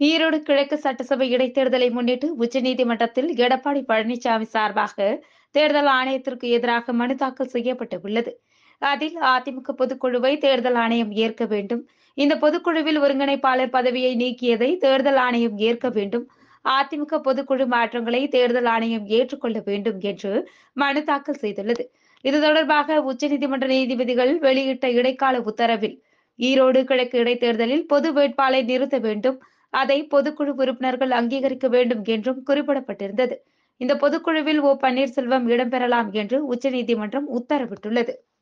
ஈரோடு கிழக்கு சட்டசபை இடைத்தேர்தலை முன்னிட்டு உச்சநீதிமன்றத்தில் எடப்பாடி பழனிசாமி சார்பாக தேர்தல் ஆணையத்திற்கு எதிராக மனு தாக்கல் செய்யப்பட்டுள்ளது அதில் அதிமுக பொதுக்குழுவை தேர்தல் ஆணையம் ஏற்க வேண்டும் இந்த பொதுக்குழுவில் ஒருங்கிணைப்பாளர் பதவியை நீக்கியதை தேர்தல் ஆணையம் ஏற்க வேண்டும் அதிமுக பொதுக்குழு மாற்றங்களை தேர்தல் ஆணையம் ஏற்றுக்கொள்ள வேண்டும் என்று மனு தாக்கல் செய்துள்ளது இது தொடர்பாக உச்சநீதிமன்ற நீதிபதிகள் வெளியிட்ட இடைக்கால உத்தரவில் ஈரோடு கிழக்கு இடைத்தேர்தலில் பொது வேட்பாளரை நிறுத்த வேண்டும் அதை பொதுக்குழு உறுப்பினர்கள் அங்கீகரிக்க வேண்டும் என்றும் குறிப்பிடப்பட்டிருந்தது இந்த பொதுக்குழுவில் ஓ பன்னீர்செல்வம் இடம்பெறலாம் என்று உச்சநீதிமன்றம் உத்தரவிட்டுள்ளது